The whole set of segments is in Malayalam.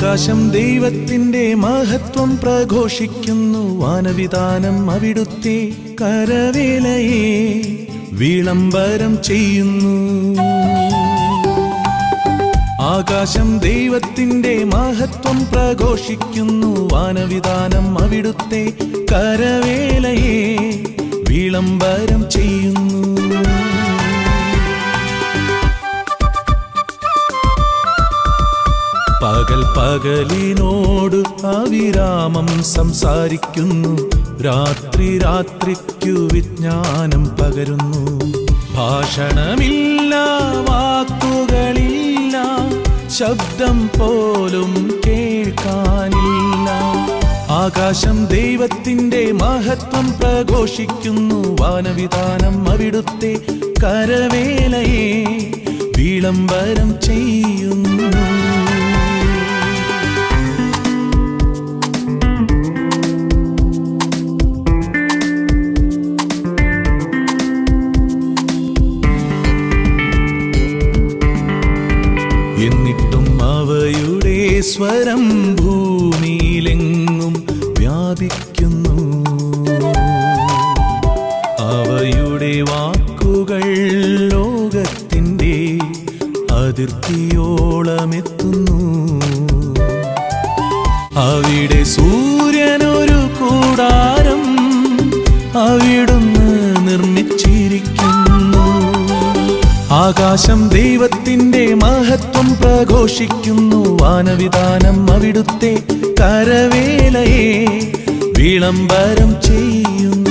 ആകാശം ദൈവത്തിന്റെ മഹത്വം പ്രഘോഷിക്കുന്നു വാനവിധാനം അവിടുത്തെ കരവേലയെ വിളംബരം ചെയ്യുന്നു ആകാശം ദൈവത്തിന്റെ മഹത്വം പ്രഘോഷിക്കുന്നു വാനവിധാനം അവിടുത്തെ കരവേലയെ വിളംബരം ചെയ്യുന്നു പകൽ പകലിനോട് അവിരാമം സംസാരിക്കുന്നു രാത്രി രാത്രിക്കു വിജ്ഞാനം പകരുന്നു ഭാഷണമില്ല വാക്കുകളില്ല ശബ്ദം പോലും കേൾക്കാനില്ല ആകാശം ദൈവത്തിന്റെ മഹത്വം പ്രഘോഷിക്കുന്നു വാനവിധാനം അവിടുത്തെ കരവേലയെ വിളംബരം ചെയ്യുന്നു എന്നിട്ടും അവയുടെ സ്വരം ഭൂമിയിലെങ്ങും വ്യാപിക്കുന്നു അവയുടെ വാക്കുകൾ ലോകത്തിൻ്റെ അതിർത്തിയോളമെത്തുന്നു അവിടെ സൂര്യനൊരു കൂടാരം അവിടുന്ന് നിർമ്മിച്ചിരിക്കുന്നു ആകാശം ദൈവത്തിന്റെ മഹത്വം പ്രഘോഷിക്കുന്നു വാനവിധാനം അവിടുത്തെ കരവേലയെ വിളംബരം ചെയ്യുന്നു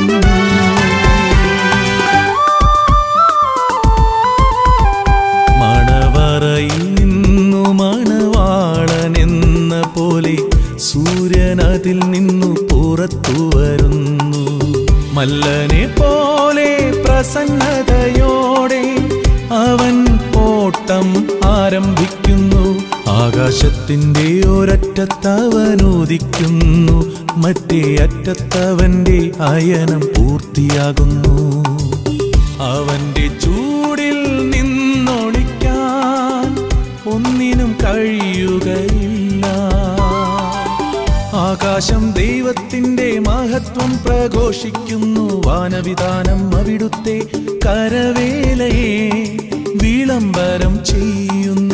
മണവറയിൽ നിന്നു മണവാളനെന്ന പോലെ സൂര്യൻ അതിൽ നിന്നു പുറത്തു വരുന്നു മല്ലനെ പോലെ പ്രസന്നതയോടെ അവൻ ഓട്ടം ആരംഭിക്കുന്നു ആകാശത്തിന്റെ ഒരറ്റത്തവൻ ഉദിക്കുന്നു മറ്റേ അറ്റത്തവന്റെ അയനം പൂർത്തിയാകുന്നു അവന്റെ ചൂടിൽ നിന്നൊളിക്കാൻ ഒന്നിനും കഴിയുകയില്ല ആകാശം ദൈവത്തിന്റെ മഹത്വം പ്രഘോഷിക്കുന്നു വാനവിധാനം അവിടുത്തെ കരവേലയെ വിളംബരം ചെയ്യുന്നു